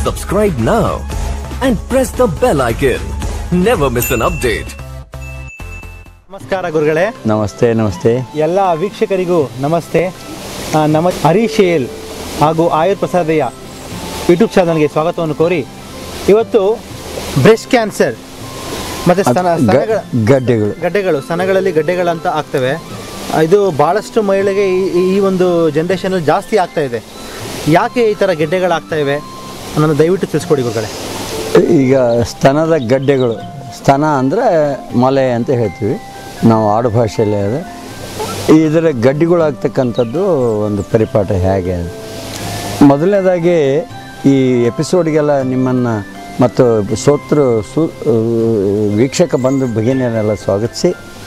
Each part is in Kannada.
Subscribe now and press the bell icon. Never miss an update. ನಮಸ್ಕಾರ ಗುರುಗಳೇ ನಮಸ್ತೆ ನಮಸ್ತೆ ಎಲ್ಲ ವೀಕ್ಷಕರಿಗೂ ನಮಸ್ತೆ ಆ, ನಮ್ಮ ಹರೀಶ್ ಏಲ್ ಹಾಗೂ ಆಯುರ್ ಪ್ರಸಾದಯ್ಯ ಯೂಟ್ಯೂಬ್ ಚಾನಲ್ಗೆ ಸ್ವಾಗತವನ್ನು ಕೋರಿ ಇವತ್ತು ಬ್ರೆಸ್ಟ್ ಕ್ಯಾನ್ಸರ್ ಮತ್ತು ಸ್ತನ ಗ- ಸ್ತನಗಳ ಗಡ್ಡೆಗಳು ಗಡ್ಡೆಗಳು ಸ್ತನಗಳಲ್ಲಿ ಗಡ್ಡೆಗಳಂತ ಆಗ್ತವೆ ಇದು ಭಾಳಷ್ಟು ಮಹಿಳೆಗೆ ಈ ಈ ಒಂದು ಜನ್ರೇಷನಲ್ಲಿ ಜಾಸ್ತಿ ಆಗ್ತಾ ಇದೆ ಯಾಕೆ ಈ ಥರ ಗೆಡ್ಡೆಗಳಾಗ್ತಾ ಇವೆ ಅನ್ನೋದು ದಯವಿಟ್ಟು ತಿಳಿಸ್ಕೊಡಿ ಗುರುಗಳೇ ಈಗ ಸ್ತನದ ಗಡ್ಡೆಗಳು ಸ್ತನ ಅಂದರೆ ಮಲೆ ಅಂತ ಹೇಳ್ತೀವಿ ನಾವು ಆಡು ಭಾಷೆಯಲ್ಲಿ ಅದು ಇದರ ಗಡ್ಡೆಗಳಾಗ್ತಕ್ಕಂಥದ್ದು ಒಂದು ಪರಿಪಾಠ ಹೇಗೆ ಮೊದಲನೇದಾಗಿ ಈ ಎಪಿಸೋಡ್ಗೆಲ್ಲ ನಿಮ್ಮನ್ನು ಮತ್ತು ಸೋತೃ ಸು ವೀಕ್ಷಕ ಬಂಧು ಭಗಿನಿಯನ್ನೆಲ್ಲ ಸ್ವಾಗತಿಸಿ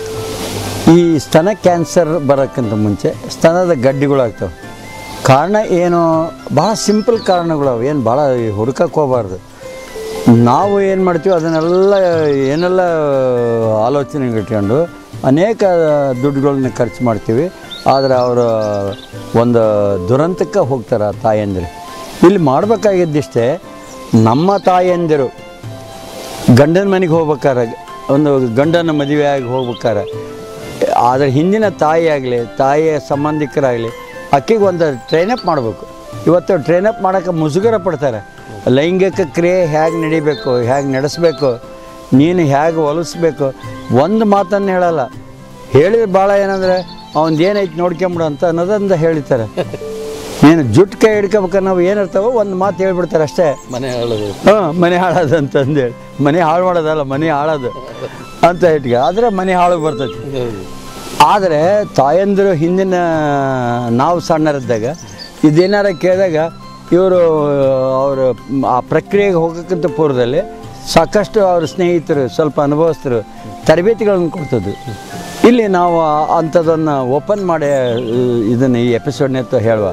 ಈ ಸ್ತನ ಕ್ಯಾನ್ಸರ್ ಬರೋಕ್ಕಿಂತ ಮುಂಚೆ ಸ್ತನದ ಗಡ್ಡೆಗಳಾಗ್ತವೆ ಕಾರಣ ಏನು ಭಾಳ ಸಿಂಪಲ್ ಕಾರಣಗಳು ಅವು ಏನು ಭಾಳ ಹುಡುಕಕ್ಕೆ ಹೋಗಬಾರ್ದು ನಾವು ಏನು ಮಾಡ್ತೀವಿ ಅದನ್ನೆಲ್ಲ ಏನೆಲ್ಲ ಆಲೋಚನೆ ಇಟ್ಕೊಂಡು ಅನೇಕ ದುಡ್ಡುಗಳನ್ನ ಖರ್ಚು ಮಾಡ್ತೀವಿ ಆದರೆ ಅವರು ಒಂದು ದುರಂತಕ್ಕೆ ಹೋಗ್ತಾರೆ ಆ ತಾಯಂದಿರು ಇಲ್ಲಿ ಮಾಡಬೇಕಾಗಿದ್ದಿಷ್ಟೇ ನಮ್ಮ ತಾಯಂದಿರು ಗಂಡನ ಮನೆಗೆ ಹೋಗ್ಬೇಕಾರೆ ಒಂದು ಗಂಡನ ಮದುವೆಯಾಗಿ ಹೋಗ್ಬೇಕಾರೆ ಆದರೆ ಹಿಂದಿನ ತಾಯಿ ಆಗಲಿ ತಾಯಿಯ ಸಂಬಂಧಿಕರಾಗಲಿ ಅಕ್ಕಿಗೆ ಒಂದು ಟ್ರೈನಪ್ ಮಾಡಬೇಕು ಇವತ್ತು ಟ್ರೈನಪ್ ಮಾಡೋಕ್ಕೆ ಮುಜುಗರ ಪಡ್ತಾರೆ ಲೈಂಗಿಕ ಕ್ರಿಯೆ ಹೇಗೆ ನಡಿಬೇಕು ಹೇಗೆ ನಡೆಸ್ಬೇಕು ನೀನು ಹೇಗೆ ಹೊಲಿಸ್ಬೇಕು ಒಂದು ಮಾತನ್ನು ಹೇಳಲ್ಲ ಹೇಳಿದ್ರೆ ಭಾಳ ಏನಂದರೆ ಅವನದು ಏನೈತೆ ನೋಡ್ಕೊಂಬಿಡು ಅಂತ ಅನ್ನೋದೊಂದು ಹೇಳ್ತಾರೆ ನೀನು ಜುಟ್ಟು ಕೈ ಹಿಡ್ಕೋಬೇಕು ನಾವು ಏನಿರ್ತಾವೋ ಒಂದು ಮಾತು ಹೇಳ್ಬಿಡ್ತಾರೆ ಅಷ್ಟೇ ಮನೆ ಹೇಳೋದು ಹಾಂ ಮನೆ ಹಾಳೋದು ಅಂತಂದೇಳಿ ಮನೆ ಹಾಳು ಮಾಡೋದಲ್ಲ ಮನೆ ಹಾಳೋದು ಅಂತ ಇಟ್ಗೆ ಆದರೆ ಮನೆ ಹಾಳು ಬರ್ತೈತಿ ಆದರೆ ತಾಯಂದಿರು ಹಿಂದಿನ ನಾವು ಸಣ್ಣರಿದ್ದಾಗ ಇದೇನಾರ ಕೇಳಿದಾಗ ಇವರು ಅವರು ಆ ಪ್ರಕ್ರಿಯೆಗೆ ಹೋಗೋಕ್ಕಿಂತ ಪೂರ್ವದಲ್ಲಿ ಸಾಕಷ್ಟು ಅವ್ರ ಸ್ನೇಹಿತರು ಸ್ವಲ್ಪ ಅನುಭವಸ್ಥರು ತರಬೇತಿಗಳನ್ನು ಕೊಡ್ತಿದ್ರು ಇಲ್ಲಿ ನಾವು ಅಂಥದ್ದನ್ನು ಓಪನ್ ಮಾಡಿ ಇದನ್ನು ಈ ಎಪಿಸೋಡ್ನೆತ್ತು ಹೇಳುವ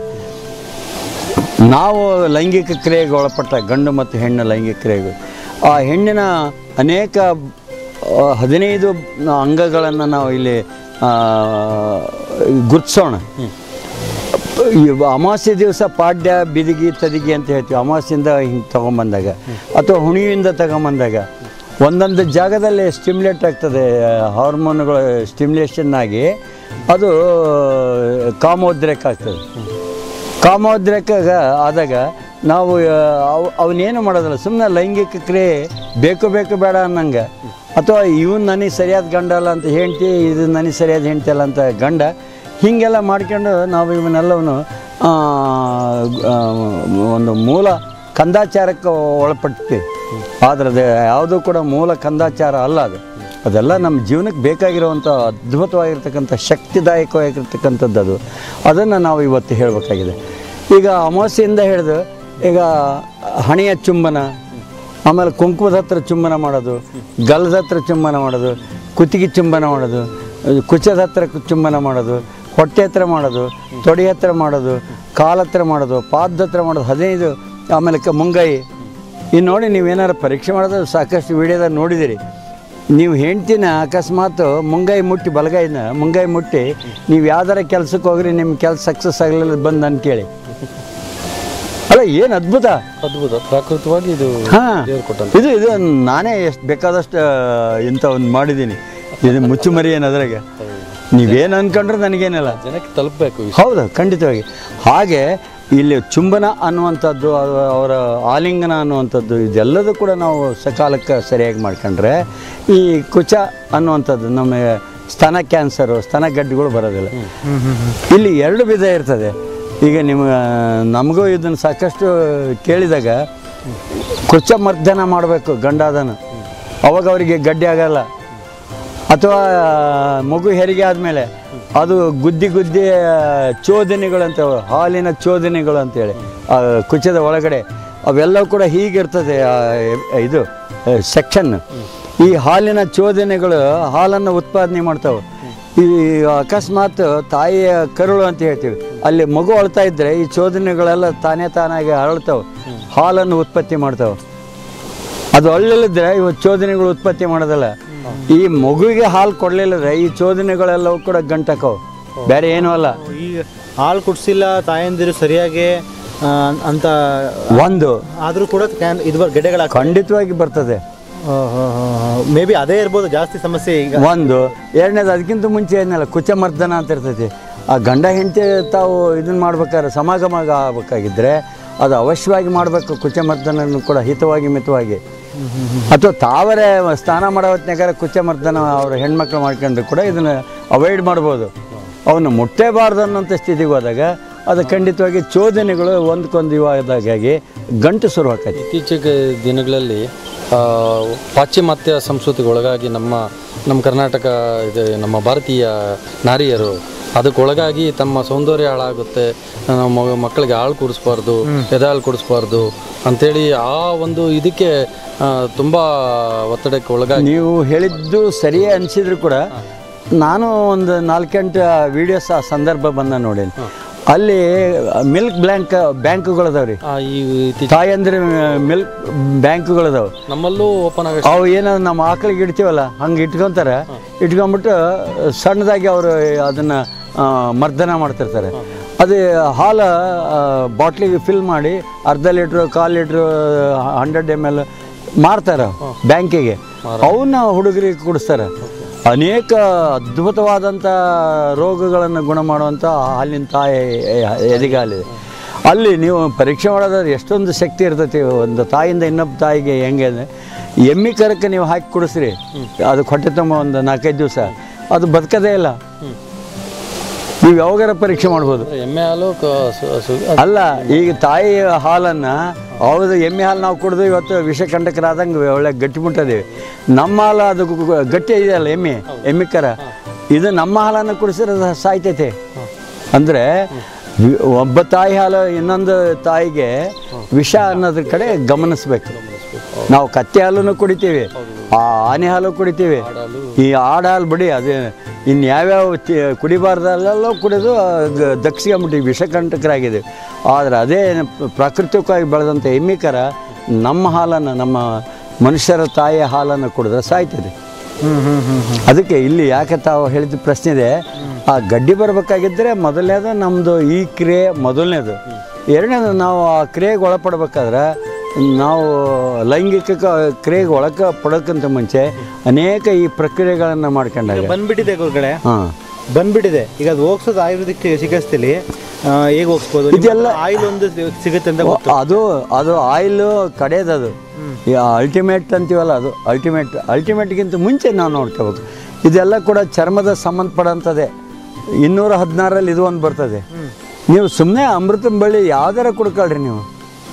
ನಾವು ಲೈಂಗಿಕ ಕ್ರಿಯೆಗೆ ಒಳಪಟ್ಟ ಗಂಡು ಮತ್ತು ಹೆಣ್ಣು ಲೈಂಗಿಕ ಕ್ರಿಯೆಗಳು ಆ ಹೆಣ್ಣಿನ ಅನೇಕ ಆ, ಹದಿನೈದು ಅಂಗಗಳನ್ನು ನಾವು ಇಲ್ಲಿ ಗುರ್ತಿಸೋಣ ಈ ಅಮಾವಾಸ್ಯೆ ದಿವಸ ಪಾಡ್ಯ ಬಿದಿಗಿ ತದಿಗಿ ಅಂತ ಹೇಳ್ತೀವಿ ಅಮಾವಾಸ್ಯೆಯಿಂದ ಹಿಂಗೆ ತೊಗೊಂಬಂದಾಗ ಅಥವಾ ಹುಣಿಯಿಂದ ತಗೊಂಬಂದಾಗ ಒಂದೊಂದು ಜಾಗದಲ್ಲಿ ಸ್ಟಿಮ್ಯುಲೇಟ್ ಆಗ್ತದೆ ಹಾರ್ಮೋನ್ಗಳ ಸ್ಟಿಮ್ಯುಲೇಷನ್ ಆಗಿ ಅದು ಕಾಮೋದ್ರೇಕ ಆಗ್ತದೆ ಕಾಮೋದ್ರೇಕ ಆದಾಗ ನಾವು ಆ, ಅವ್ ಅವನೇನು ಮಾಡೋದಿಲ್ಲ ಸುಮ್ಮನೆ ಲೈಂಗಿಕ ಕ್ರಿಯೆ ಬೇಕು ಬೇಕು ಬೇಡ ಅನ್ನಂಗೆ ಅಥವಾ ಇವನು ನನಗೆ ಸರಿಯಾದ ಗಂಡ ಅಲ್ಲ ಅಂತ ಹೆಂಡ್ತಿ ಇದು ನನಗೆ ಸರಿಯಾದ ಹೆಂಡ್ತಿ ಅಲ್ಲ ಅಂತ ಗಂಡ ಹೀಗೆಲ್ಲ ಮಾಡ್ಕೊಂಡು ನಾವು ಇವನ್ನೆಲ್ಲವನ್ನು ಆ, ಆ, ಒಂದು ಮೂಲ ಕಂದಾಚಾರಕ್ಕೆ ಒಳಪಡ್ತೀವಿ ಆದರೆ ಅದು ಯಾವುದೂ ಕೂಡ ಮೂಲ ಕಂದಾಚಾರ ಅಲ್ಲ ಅದು ಅದೆಲ್ಲ ನಮ್ಮ ಜೀವನಕ್ಕೆ ಬೇಕಾಗಿರುವಂಥ ಅದ್ಭುತವಾಗಿರ್ತಕ್ಕಂಥ ಶಕ್ತಿದಾಯಕವಾಗಿರ್ತಕ್ಕಂಥದ್ದು ಅದು ಅದನ್ನು ನಾವು ಇವತ್ತು ಹೇಳಬೇಕಾಗಿದೆ ಈಗ ಅಮಾವಾಸ್ಯೆಯಿಂದ ಹಿಡಿದು ಈಗ ಹಣೆಯ ಚುಂಬನ ಆಮೇಲೆ ಕುಂಕುಮದ ಹತ್ರ ಚುಂಬನ ಮಾಡೋದು ಗಲ್ಲದ ಹತ್ರ ಚುಂಬನ ಮಾಡೋದು ಕುತ್ತಿಗೆ ಚುಂಬನ ಮಾಡೋದು ಕುಚದ ಹತ್ರ ಕು- ಚುಂಬನ ಮಾಡೋದು ಹೊಟ್ಟೆ ಹತ್ರ ಮಾಡೋದು ತೊಡೆ ಹತ್ರ ಮಾಡೋದು ಕಾಲ ಹತ್ರ ಮಾಡೋದು ಪಾದದ ಹತ್ರ ಮಾಡೋದು ಹದಿನೈದು ಆಮೇಲೆ ಕ ಮುಂಗೈ ಇನ್ನು ನೋಡಿ ನೀವೇನಾರು ಪರೀಕ್ಷೆ ಮಾಡೋದು ಸಾಕಷ್ಟು ವಿಡಿಯೋದಾಗ ನೋಡಿದಿರಿ ನೀವು ಹೆಂಡ್ತಿನ ಅಕಸ್ಮಾತ್ ಮುಂಗೈ ಮುಟ್ಟಿ ಬಲಗೈನ ಮುಂಗೈ ಮುಟ್ಟಿ ನೀವು ಯಾವ್ದಾರ ಕೆಲ್ಸಕ್ಕೆ ಹೋಗ್ರಿ ನಿಮ್ಮ ಕೆಲಸ ಸಕ್ಸಸ್ ಆಗಲಿಲ್ಲ ಬಂದು ನಾನು ಕೇಳಿ ಅಲ್ಲ ಏನು ಅದ್ಭುತ ಅದ್ಭುತ ಪ್ರಾಕೃತವಾಗಿ ಇದು ಹಾಂ ದೇವ್ರು ಕೊಟ್ಟಂತ ಇದು ಇದು ನಾನೇ ಎಷ್ಟು ಬೇಕಾದಷ್ಟು ಇಂಥ ಒಂದು ಮಾಡಿದ್ದೀನಿ ಇದು ಮುಚ್ಚುಮರಿ ಏನು ಅದ್ರಾಗೆ ನೀವೇನು ಅನ್ಕೊಂಡ್ರೆ ನನಗೇನಿಲ್ಲ ಜನಕ್ಕೆ ತಲುಪಬೇಕು ವಿಷಯ ಹೌದು ಖಂಡಿತವಾಗಿ ಹಾಗೆ ಇಲ್ಲಿ ಚುಂಬನ ಅನ್ನುವಂಥದ್ದು ಅವ- ಅವರ ಆಲಿಂಗನ ಅನ್ನುವಂಥದ್ದು ಇದೆಲ್ಲದೂ ಕೂಡ ನಾವು ಸಕಾಲಕ್ಕೆ ಸರಿಯಾಗಿ ಮಾಡ್ಕೊಂಡ್ರೆ ಈ ಕುಚ ಅನ್ನುವಂಥದ್ದು ನಮ್ಮ ಸ್ತನ ಕ್ಯಾನ್ಸರು ಸ್ತನ ಗಡ್ಡೆಗಳು ಬರೋದಿಲ್ಲ ಇಲ್ಲಿ ಎರಡು ವಿಧ ಇರ್ತದೆ ಈಗ ನಿಮ್ಮ ನಮಗೂ ಇದನ್ನು ಸಾಕಷ್ಟು ಕೇಳಿದಾಗ ಕುಚ ಮರ್ದನ ಮಾಡಬೇಕು ಗಂಡಾದನ ಅವಾಗ ಅವರಿಗೆ ಗಡ್ಡೆ ಆಗಲ್ಲ ಅಥವಾ ಮಗು ಹೆರಿಗೆ ಆದಮೇಲೆ ಅದು ಗುದ್ದಿ ಗುದ್ದಿ ಚೋದನೆಗಳಂತ ಹಾಲಿನ ಚೋದನೆಗಳು ಅಂತೇಳಿ ಆ ಕುಚದ ಒಳಗಡೆ ಅವೆಲ್ಲವೂ ಕೂಡ ಹೀಗಿರ್ತದೆ ಆ ಇದು ಸೆಕ್ಷನ್ ಈ ಹಾಲಿನ ಚೋದನೆಗಳು ಹಾಲನ್ನು ಉತ್ಪಾದನೆ ಮಾಡ್ತಾವೆ ಈ ಅಕಸ್ಮಾತ್ ತಾಯಿಯ ಕರುಳು ಅಂತ ಹೇಳ್ತೀವಿ ಅಲ್ಲಿ ಮಗು ಅಳ್ತಾ ಇದ್ದರೆ ಈ ಚೋದನೆಗಳೆಲ್ಲ ತಾನೇ ತಾನಾಗಿ ಅರಳ್ತಾವೆ ಹಾಲನ್ನು ಉತ್ಪತ್ತಿ ಮಾಡ್ತಾವೆ ಅದು ಅಳ್ಳಿಲ್ಲದ್ರೆ ಇವತ್ತು ಚೋದನೆಗಳು ಉತ್ಪತ್ತಿ ಮಾಡೋದಲ್ಲ ಈ ಮಗುವಿಗೆ ಹಾಲು ಕೊಡ್ಲಿಲ್ಲದ್ರೆ ಈ ಚೋದನೆಗಳೆಲ್ಲವೂ ಕೂಡ ಗಂಟಕವು ಬೇರೆ ಏನೂ ಅಲ್ಲ ಈಗ ಹಾಲು ಕುಡಿಸಿಲ್ಲ ತಾಯಂದಿರು ಸರಿಯಾಗಿ ಅಂತ ಒಂದು ಆದರೂ ಕೂಡ ಕ್ಯಾನ್ ಇದು ಗೆಡ್ಡೆಗಳ ಖಂಡಿತವಾಗಿ ಬರ್ತದೆ ಮೇ ಬಿ ಅದೇ ಇರ್ಬೋದು ಜಾಸ್ತಿ ಸಮಸ್ಯೆ ಈಗ ಒಂದು ಎರಡನೇದು ಅದಕ್ಕಿಂತ ಮುಂಚೆ ಏನಿಲ್ಲ ಕುಚಮರ್ದನ ಅಂತ ಇರ್ತೈತಿ ಆ ಗಂಡ ಹೆಂಡತಿ ತಾವು ಇದನ್ನ ಮಾಡ್ಬೇಕಾದ್ರೆ ಸಮಾಗಮ ಆಗ್ಬೇಕಾಗಿದ್ರೆ ಅದು ಅವಶ್ಯವಾಗಿ ಮಾಡಬೇಕು ಕುಚಮರ್ದನ ಕೂಡ ಹಿತವಾಗಿ ಮಿತವಾಗಿ ಅಥವಾ ತಾವರೇ ಸ್ನಾನ ಮಾಡೋ ಹೊತ್ನಾಗಾರ ಕುಚಮರ್ದನ ಅವ್ರ ಹೆಣ್ಮಕ್ಳು ಮಾಡ್ಕೊಂಡ್ರು ಕೂಡ ಇದನ್ನು ಅವಾಯ್ಡ್ ಮಾಡ್ಬೋದು ಅವನು ಮುಟ್ಟೇಬಾರ್ದು ಅನ್ನೋಂಥ ಸ್ಥಿತಿಗೆ ಹೋದಾಗ ಅದು ಖಂಡಿತವಾಗಿ ಚೋದನೆಗಳು ಒಂದಕ್ಕೊಂದು ಇವಾದಾಗಿ ಗಂಟು ಶುರು ಆಕೈತಿ ಇತ್ತೀಚೆಗೆ ದಿನಗಳಲ್ಲಿ ಆ, ಪಾಶ್ಚಿಮಾತ್ಯ ಸಂಸ್ಕೃತಿಗೆ ಒಳಗಾಗಿ ನಮ್ಮ ನಮ್ಮ ಕರ್ನಾಟಕ ಇದು ನಮ್ಮ ಭಾರತೀಯ ನಾರಿಯರು ಅದಕ್ಕೆ ಒಳಗಾಗಿ ತಮ್ಮ ಸೌಂದರ್ಯ ಹಾಳಾಗುತ್ತೆ ನಮ್ಮ ಮಗ- ಮಕ್ಕಳಿಗೆ ಹಾಳು ಕುಡಿಸ್ಬಾರ್ದು ಎದೆ ಹಾಳು ಕುಡಿಸ್ಬಾರ್ದು ಅಂಥೇಳಿ ಆ ಒಂದು ಇದಕ್ಕೆ ಆ, ತುಂಬ ಒತ್ತಡಕ್ಕೆ ಒಳಗಾಗಿ ನೀವು ಹೇಳಿದ್ದು ಸರಿಯೇ ಅನಿಸಿದ್ರು ಕೂಡ ನಾನು ಒಂದು ನಾಲ್ಕೆಂಟು ವೀಡಿಯೋಸ್ ಆ ಸಂದರ್ಭ ಬಂದ ನೋಡಿ ಅಲ್ಲಿ ಮಿಲ್ಕ್ ಬ್ಯಾಂಕ್ ಬ್ಯಾಂಕ್ಗಳದಾವ್ರಿ ಆ, ಈ ಇತ್ತೀಚೆಗೆ ತಾಯಿ ಅಂದ್ರೆ ಮಿಲ್ಕ್ ಬ್ಯಾಂಕ್ಗಳದಾವ ನಮ್ಮಲ್ಲೂ ಓಪನ್ ಆಗ ಅವು ಏನೋ ನಮ್ಮ ಆಕಳಿಗೆ ಇಡ್ತೀವಲ್ಲ ಹಂಗೆ ಇಟ್ಕೊಂತಾರೆ ಇಟ್ಕೊಂಡ್ಬಿಟ್ಟು ಸಣ್ಣದಾಗಿ ಅವರು ಅದನ್ನ ಆ, ಮರ್ದನ ಮಾಡ್ತಿರ್ತಾರೆ ಅದು ಹಾಲು ಬಾಟ್ಲಿಗೆ ಫಿಲ್ ಮಾಡಿ ಅರ್ಧ ಲೀಟ್ರು ಕಾಲು ಲೀಟ್ರು ಹಂಡ್ರೆಡ್ ಎಮ್ ಎಲ್ ಮಾರ್ತಾರೆ ಬ್ಯಾಂಕಿಗೆ ಅವನ್ನ ಹುಡುಗರಿಗೆ ಕುಡಿಸ್ತಾರೆ ಅನೇಕ ಅದ್ಭುತವಾದಂಥ ರೋಗಗಳನ್ನು ಗುಣ ಮಾಡುವಂಥ ಹಾಲಿನ ತಾಯಿ ಎದೆಗಾಲಿದೆ ಅಲ್ಲಿ ನೀವು ಪರೀಕ್ಷೆ ಮಾಡೋದಾದ್ರೆ ಎಷ್ಟೊಂದು ಶಕ್ತಿ ಇರ್ತೈತಿ ಒಂದು ತಾಯಿಯಿಂದ ಇನ್ನೊಬ್ಬ ತಾಯಿಗೆ ಹೆಂಗೆ ಅಂದರೆ ಎಮ್ಮಿ ಕರಕ್ಕೆ ನೀವು ಹಾಕಿ ಕುಡಿಸ್ರಿ ಅದು ಹೊಟ್ಟೆ ತುಂಬ ಒಂದು ನಾಲ್ಕೈದು ದಿವಸ ಅದು ಬದುಕದೇ ಇಲ್ಲ ನೀವು ಯಾವಾಗಾರ ಪರೀಕ್ಷೆ ಮಾಡ್ಬೋದು ಎಮ್ಮೆ ಹಾಲು ಕ- ಸು- ಸು- ಅಲ್ಲ ಈಗ ತಾಯಿ ಹಾಲನ್ನು ಹೌದು ಎಮ್ಮೆ ಹಾಲು ನಾವು ಕುಡಿದು ಇವತ್ತು ವಿಷಕಂಟಕರಾದಂಗೆ ಒಳ್ಳೆ ಗಟ್ಟಿಮುಟ್ಟದೀವಿ ನಮ್ಮ ಹಾಲು ಅದು ಗು- ಗು- ಗಟ್ಟಿ ಇದೆಯಲ್ಲ ಎಮ್ಮೆ ಎಮ್ಮೆ ಕರ ಇದು ನಮ್ಮ ಹಾಲನ್ನು ಕುಡಿಸಿದ್ರೆ ಅದು ಸಾಯ್ತೈತೆ ಅಂದರೆ ವಿ- ಒಬ್ಬ ತಾಯಿ ಹಾಲು ಇನ್ನೊಂದು ತಾಯಿಗೆ ವಿಷ ಅನ್ನೋದ್ರ ಕಡೆ ಗಮನಿಸ್ಬೇಕು ನಾವು ಕತ್ತೆ ಹಾಲನ್ನು ಕುಡಿತೀವಿ ಆ ಆನೆ ಹಾಲು ಕುಡಿತೀವಿ ಈ ಆಡ ಹಾಲು ಬಿಡಿ ಅದೇ ಇನ್ನು ಯಾವ್ಯಾವ ತಿ- ಕುಡಿಬಾರ್ದಲ್ಲೆಲ್ಲ ಕುಡಿದು ಗ- ದಕ್ಷಿಸ್ಕೊಂಬಿಟ್ಟಿವಿ ವಿಷಕಂಟಕರಾಗಿದೆ ಆದರೆ ಅದೇ ಪ್ರಾಕೃತಿಕವಾಗಿ ಬೆಳೆದಂಥ ಎಮ್ಮಿಕರ ನಮ್ಮ ಹಾಲನ್ನು ನಮ್ಮ ಮನುಷ್ಯರ ತಾಯಿಯ ಹಾಲನ್ನು ಕುಡಿದ್ರೆ ಸಾಯ್ತದೆ ಹ್ಮ್ ಹ್ಮ್ ಹ್ಮ್ ಹ್ಮ್ ಅದಕ್ಕೆ ಇಲ್ಲಿ ಯಾಕೆ ತಾವು ಹೇಳಿದ ಪ್ರಶ್ನೆ ಇದೆ ಆ ಗಡ್ಡಿ ಬರಬೇಕಾಗಿದ್ದರೆ ಮೊದಲನೇದು ನಮ್ಮದು ಈ ಕ್ರಿಯೆ ಮೊದಲನೇದು ಎರಡನೇದು ನಾವು ಆ ಕ್ರಿಯೆಗೆ ಒಳಪಡ್ಬೇಕಾದ್ರೆ ನಾವು ಲೈಂಗಿಕ ಕ್ರಿಯೆಗೆ ಒಳಕ ಪಡೋಕ್ಕಿಂತ ಮುಂಚೆ ಅನೇಕ ಈ ಪ್ರಕ್ರಿಯೆಗಳನ್ನು ಮಾಡ್ಕೊಂಡಾಗ ಬಂದ್ಬಿಟ್ಟಿದೆ ಗುರುಗಳೇ ಹಾಂ ಬಂದ್ಬಿಟ್ಟಿದೆ ಈಗ ಅದು ಹೋಗ್ಸೋದು ಆಯುರ್ವೇದಿಕ್ ಚಿಕಿತ್ಸೆಲಿ ಹೇಗೆ ಹೋಗ್ಸ್ಬೋದು ಇದೆಲ್ಲ ಆಯಿಲ್ ಒಂದು ಸಿಗುತ್ತೆ ಅಂತ ಗೊತ್ತು ಅದು ಅದು ಆಯಿಲು ಕಡೆಯದದು ಈ ಅಲ್ಟಿಮೇಟ್ ಅಂತೀವಲ್ಲ ಅದು ಅಲ್ಟಿಮೇಟ್ ಅಲ್ಟಿಮೇಟ್ಗಿಂತ ಮುಂಚೆ ನಾವು ನೋಡ್ಕೋಬೇಕು ಇದೆಲ್ಲ ಕೂಡ ಚರ್ಮದ ಸಂಬಂಧಪಡೋಂಥದ್ದೇ ಇನ್ನೂರ ಹದಿನಾರಲ್ಲಿ ಇದು ಒಂದು ಬರ್ತದೆ ನೀವು ಸುಮ್ಮನೆ ಅಮೃತಂ ಬಳ್ಳಿ ಯಾವ್ದಾರ ಕುಡ್ಕೊಳ್ರಿ ನೀವು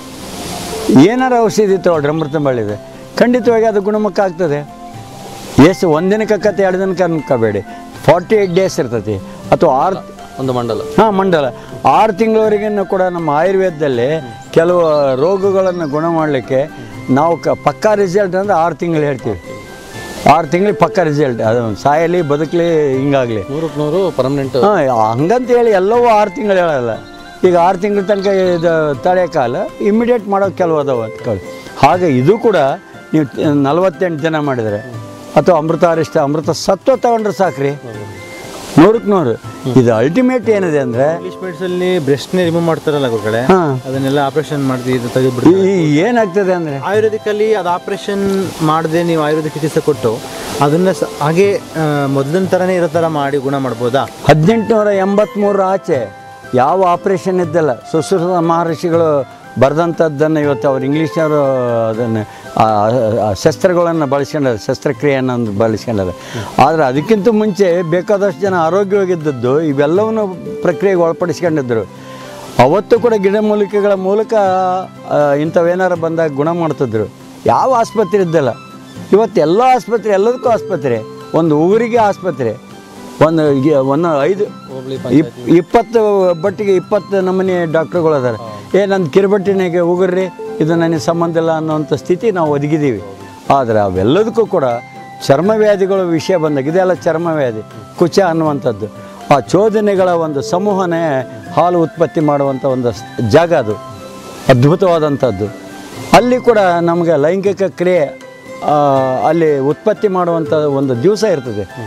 ಏನಾರ ಔಷಧಿ ತಗೊಳ್ರಿ ಅಮೃತಂ ಬಳ್ಳಿದೆ ಖಂಡಿತವಾಗಿ ಅದು ಗುಣಮುಖ ಆಗ್ತದೆ ಎಷ್ಟು ಒಂದಿನಕ್ಕೆ ಅಕ್ಕತ್ತೆ ಎರಡು ದಿನಕ್ಕೆ ಅನ್ಕೋಬೇಡಿ ಫಾರ್ಟಿ ಏಯ್ಟ್ ಡೇಸ್ ಇರ್ತೈತಿ ಅಥವಾ ಆರು ಒಂದು ಮಂಡಲ ಹಾಂ ಮಂಡಲ ಆರು ತಿಂಗಳವರೆಗೂ ಕೂಡ ನಮ್ಮ ಆಯುರ್ವೇದದಲ್ಲಿ ಕೆಲವು ರೋಗಗಳನ್ನು ಗುಣ ಮಾಡಲಿಕ್ಕೆ ನಾವು ಕ ಪಕ್ಕಾ ರಿಸಲ್ಟ್ ಅಂದರೆ ಆರು ತಿಂಗಳು ಹೇಳ್ತೀವಿ ಆರು ತಿಂಗಳಿಗೆ ಪಕ್ಕಾ ರಿಸಲ್ಟ್ ಅದು ಸಾಯಲಿ ಬದುಕಲಿ ಹಿಂಗಾಗಲಿ ನೂರಕ್ಕೆ ನೂರು ಪರ್ಮನೆಂಟ್ ಹಾಂ ಹಂಗಂತ ಹೇಳಿ ಎಲ್ಲವೂ ಆರು ತಿಂಗಳು ಹೇಳಲ್ಲ ಈಗ ಆರು ತಿಂಗಳ ತನಕ ಇದು ತಡೆಯೋಕ್ಕಾಗಲ್ಲ ಇಮಿಡಿಯೇಟ್ ಮಾಡೋಕೆ ಕೆಲವು ಅದಾವ ಅಂದ್ಕೊಳ್ಳಿ ಹಾಗೆ ಇದು ಕೂಡ ನೀವು ನಲವತ್ತೆಂಟು ದಿನ ಮಾಡಿದರೆ ಅಥವಾ ಅಮೃತ ಅರಿಷ್ಟ ಅಮೃತ ಸತ್ವ ತಗೊಂಡ್ರೆ ಸಾಕ್ರಿ ನೂರಕ್ಕೆ ನೂರು ಇದು ಅಲ್ಟಿಮೇಟ್ ಏನಿದೆ ಅಂದರೆ ಇಂಗ್ಲಿಷ್ ಮೆಡಿಸ್ ಅಲ್ಲಿ ಬ್ರೆಸ್ಟ್ನೇ ರಿಮೂವ್ ಮಾಡ್ತಾರಲ್ಲ ಗುರುಗಳೇ ಹಾಂ ಅದನ್ನೆಲ್ಲ ಆಪರೇಷನ್ ಮಾಡಿ ಇದು ತೆಗೆದ್ಬಿಡ್ತಾರೆ ಈ ಏನಾಗ್ತದೆ ಅಂದರೆ ಆಯುರ್ವೇದಿಕ್ ಅಲ್ಲಿ ಅದು ಆಪರೇಷನ್ ಮಾಡದೆ ನೀವು ಆಯುರ್ವೇದಿಕ್ ಚಿಕಿತ್ಸೆ ಕೊಟ್ಟು ಅದನ್ನ ಸ- ಹಾಗೆ ಆ, ಮೊದಲಿನ ಥರನೇ ಇರೋ ಥರ ಮಾಡಿ ಗುಣ ಮಾಡ್ಬೋದಾ ಹದಿನೆಂಟುನೂರ ಎಂಬತ್ತ್ಮೂರರ ಆಚೆ ಯಾವ ಆಪ್ರೇಷನ್ ಇದ್ದಲ್ಲ ಸುಶ್ರುತ ಮಹರ್ಷಿಗಳು ಬರೆದಂಥದ್ದನ್ನು ಇವತ್ತು ಅವ್ರು ಇಂಗ್ಲೀಷ್ನವರು ಅದನ್ನು ಆ, ಆ ಶಸ್ತ್ರಗಳನ್ನು ಬಳಸ್ಕೊಂಡಾರೆ ಶಸ್ತ್ರಕ್ರಿಯೆಯನ್ನು ಒಂದು ಬಳಸ್ಕೊಂಡಾರೆ ಆದರೆ ಅದಕ್ಕಿಂತ ಮುಂಚೆ ಬೇಕಾದಷ್ಟು ಜನ ಆರೋಗ್ಯವಾಗಿದ್ದದ್ದು ಇವೆಲ್ಲವನ್ನು ಪ್ರಕ್ರಿಯೆಗೆ ಒಳಪಡಿಸ್ಕೊಂಡಿದ್ದರು ಅವತ್ತು ಕೂಡ ಗಿಡಮೂಲಿಕೆಗಳ ಮೂಲಕ ಆ, ಇಂಥವೇನಾರು ಬಂದಾಗ ಗುಣ ಮಾಡ್ತಿದ್ರು ಯಾವ ಆಸ್ಪತ್ರೆ ಇದ್ದಲ್ಲ ಇವತ್ತು ಎಲ್ಲ ಆಸ್ಪತ್ರೆ ಎಲ್ಲದಕ್ಕೂ ಆಸ್ಪತ್ರೆ ಒಂದು ಊರಿಗೆ ಆಸ್ಪತ್ರೆ ಒಂದು ಗಿ- ಒಂದು ಐದು ಹೋಬಳಿ ಇಪ್ ಇಪ್ಪತ್ತು ಬಟ್ಟಿಗೆ ಇಪ್ಪತ್ತು ನಮೂನಿ ಡಾಕ್ಟ್ರುಗಳು ಅದಾರೆ ಏ ನನ್ನ ಕಿರುಬಟ್ಟಿನಾಗೆ ಹೋಗ್ರಿ ಇದು ನನಗೆ ಸಂಬಂಧ ಇಲ್ಲ ಅನ್ನೋಂಥ ಸ್ಥಿತಿ ನಾವು ಒದಗಿದ್ದೀವಿ ಆದರೆ ಅವೆಲ್ಲದಕ್ಕೂ ಕೂಡ ಚರ್ಮವ್ಯಾಧಿಗಳ ವಿಷಯ ಬಂದಾಗ ಇದೆಲ್ಲ ಚರ್ಮವ್ಯಾಧಿ ಕುಚ ಅನ್ನುವಂಥದ್ದು ಆ ಚೋದನೆಗಳ ಒಂದು ಸಮೂಹನೇ ಹಾಲು ಉತ್ಪತ್ತಿ ಮಾಡುವಂಥ ಒಂದು ಸ್- ಜಾಗ ಅದು ಅದ್ಭುತವಾದಂಥದ್ದು ಅಲ್ಲಿ ಕೂಡ ನಮಗೆ ಲೈಂಗಿಕ ಕ್ರಿಯೆ ಆ, ಅಲ್ಲಿ ಉತ್ಪತ್ತಿ ಮಾಡುವಂಥ ಒಂದು ದಿವಸ ಇರ್ತದೆ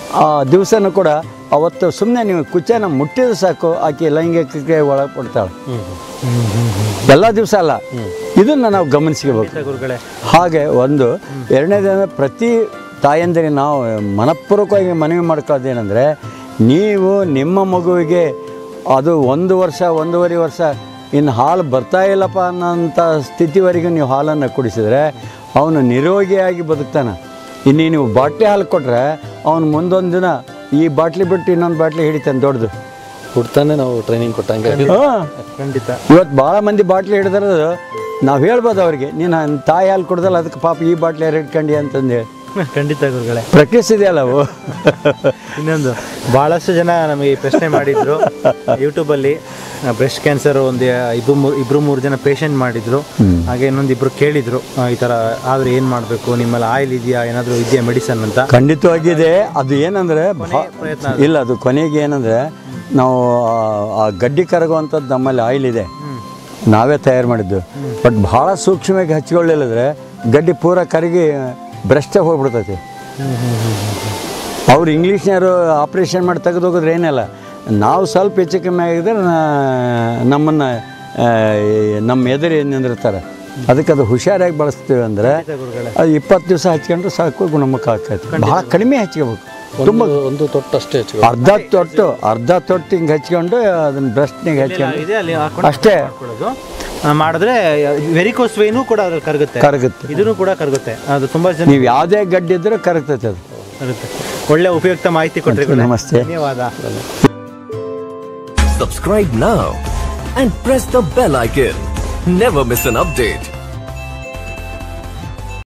ಆ ದಿವಸನೂ ಕೂಡ ಅವತ್ತು ಸುಮ್ಮನೆ ನೀವು ಕುಚ್ಚನ ಮುಟ್ಟಿದ್ರೆ ಸಾಕು ಆಕೆ ಲೈಂಗಿಕಕ್ಕೆ ಒಳಪಡ್ತಾಳೆ ಎಲ್ಲ ದಿವಸ ಅಲ್ಲ ಇದನ್ನು ನಾವು ಗಮನಿಸ್ಕೋಬೇಕು ಗುರುಗಳೇ ಹಾಗೆ ಒಂದು ಎರಡನೇದಂದ್ರೆ ಪ್ರತಿ ತಾಯಂದಿರಿಗೆ ನಾವು ಮನಪೂರ್ವಕವಾಗಿ ಮನವಿ ಮಾಡ್ಕೊಳ್ಳೋದೇನೆಂದರೆ ನೀವು ನಿಮ್ಮ ಮಗುವಿಗೆ ಅದು ಒಂದು ವರ್ಷ ಒಂದೂವರೆ ವರ್ಷ ಇನ್ನು ಹಾಲು ಬರ್ತಾ ಇಲ್ಲಪ್ಪ ಅನ್ನೋಂಥ ಸ್ಥಿತಿವರೆಗೂ ನೀವು ಹಾಲನ್ನು ಕುಡಿಸಿದ್ರೆ ಅವನು ನಿರೋಗಿಯಾಗಿ ಬದುಕ್ತಾನೆ ಇನ್ನು ನೀವು ಬಾಟ್ಲಿ ಹಾಲು ಕೊಟ್ಟರೆ ಅವನು ಮುಂದೊಂದು ದಿನ ಈ ಬಾಟ್ಲಿ ಬಿಟ್ಟು ಇನ್ನೊಂದು ಬಾಟ್ಲಿ ಹಿಡಿತಾನೆ ದೊಡ್ಡದು ಹುಡ್ತಾನೆ ನಾವು ಟ್ರೈನಿಂಗ್ ಕೊಟ್ಟಂಗೆ ಹಾಂ ಖಂಡಿತ ಇವತ್ತು ಭಾಳ ಮಂದಿ ಬಾಟ್ಲಿ ಹಿಡಿದಿರೋದು ನಾವು ಹೇಳ್ಬೋದು ಅವ್ರಿಗೆ ನೀನು ತಾಯಿ ಹಾಲು ಕುಡ್ದಲ್ಲ ಅದಕ್ಕೆ ಪಾಪ ಈ ಬಾಟ್ಲಿ ಯಾರು ಹಿಡ್ಕೊಂಡಿ ಅಂತಂದೇಳಿ ಖಂಡಿತ ಗುರುಗಳೇ ಪ್ರಾಕ್ಟೀಸ್ ಇದೆಯಲ್ಲ ಅವು ಇನ್ನೊಂದು ಬಹಳಷ್ಟು ಜನ ನಮಗೆ ಈ ಪ್ರಶ್ನೆ ಮಾಡಿದ್ರು ಯೂಟ್ಯೂಬಲ್ಲಿ ಬ್ರೆಸ್ಟ್ ಕ್ಯಾನ್ಸರ್ ಒಂದು ಇಬ್ಬರು ಮೂರು ಇಬ್ಬರು ಮೂರು ಜನ ಪೇಷಂಟ್ ಮಾಡಿದ್ರು ಹಾಗೆ ಇನ್ನೊಂದು ಇಬ್ರು ಕೇಳಿದ್ರು ಆ, ಈ ಥರ ಆದ್ರೆ ಏನು ಮಾಡಬೇಕು ನಿಮ್ಮಲ್ಲಿ ಆಯಿಲ್ ಇದೆಯಾ ಏನಾದರೂ ಇದೆಯಾ ಮೆಡಿಸನ್ ಅಂತ ಖಂಡಿತವಾಗಿದೆ ಅದು ಏನಂದರೆ ಪ್ರಯತ್ನ ಇಲ್ಲ ಅದು ಕೊನೆಗೆ ಏನಂದರೆ ನಾವು ಆ- ಆ ಗಡ್ಡಿ ಕರಗುವಂಥದ್ದು ನಮ್ಮಲ್ಲಿ ಆಯಿಲ್ ಇದೆ ನಾವೇ ತಯಾರು ಮಾಡಿದ್ದು ಬಟ್ ಭಾಳ ಸೂಕ್ಷ್ಮವಾಗಿ ಹಚ್ಕೊಳ್ಳಿಲ್ಲದ್ರೆ ಗಡ್ಡಿ ಪೂರ ಕರಗಿ ಬ್ರೆಸ್ಟೇ ಹೋಗ್ಬಿಡ್ತೈತಿ ಅವ್ರು ಇಂಗ್ಲೀಷ್ನವರು ಆಪ್ರೇಷನ್ ಮಾಡಿ ತೆಗೆದು ಹೋಗಿದ್ರೆ ಏನಿಲ್ಲ ನಾವು ಸ್ವಲ್ಪ ಹೆಚ್ಚು ಕಮ್ಮಿ ಆಗಿದ್ರೆ ನಮ್ಮನ್ನು ನಮ್ಮ ಎದುರು ನಿಂದಿರ್ತಾರೆ ಅದಕ್ಕೆ ಅದು ಹುಷಾರಾಗಿ ಬಳಸ್ತೀವಿ ಅಂದರೆ ಅದು ಇಪ್ಪತ್ತು ದಿವಸ ಹಚ್ಕೊಂಡ್ರೆ ಸಾಕು ಗುಣಮುಖ ಆಗ್ತೈತೆ ಭಾಳ ಕಡಿಮೆ ಹಚ್ಕೋಬೇಕು ತುಂಬ ಒಂದು ತೊಟ್ಟು ಅಷ್ಟೇ ಹೆಚ್ಚು ಅರ್ಧ ತೊಟ್ಟು ಅರ್ಧ ತೊಟ್ಟು ಹಿಂಗೆ ಹಚ್ಕೊಂಡು ಅದನ್ನ ಬ್ರಷ್ನಿಗೆ ಹಚ್ಕೊಂಡು ಇದೆ ಅಲ್ಲಿ ಹಾಕೊಂಡು ಅಷ್ಟೇ ಮಾಡ್ಕೊಳ್ಳೋದು ಆ, ಮಾಡಿದ್ರೆ ವೆರಿಕೋಸ್ ವೇನು ಕೂಡ ಅದ್ರಲ್ಲಿ ಕರಗುತ್ತೆ ಕರಗುತ್ತೆ ಇದನ್ನು ಕೂಡ ಕರಗುತ್ತೆ ಅದು ತುಂಬಾ ಜನ ನೀವು ಯಾವುದೇ ಗಡ್ಡಿ ಇದ್ರೂ ಕರಗ್ತೈತೆ ಅದು ಕರಗುತ್ತೆ ಒಳ್ಳೆ ಉಪಯುಕ್ತ ಮಾಹಿತಿ ಕೊಟ್ಟರೆ ನಮಸ್ತೆ. ಧನ್ಯವಾದ Subscribe now and press the bell icon. Never miss an update.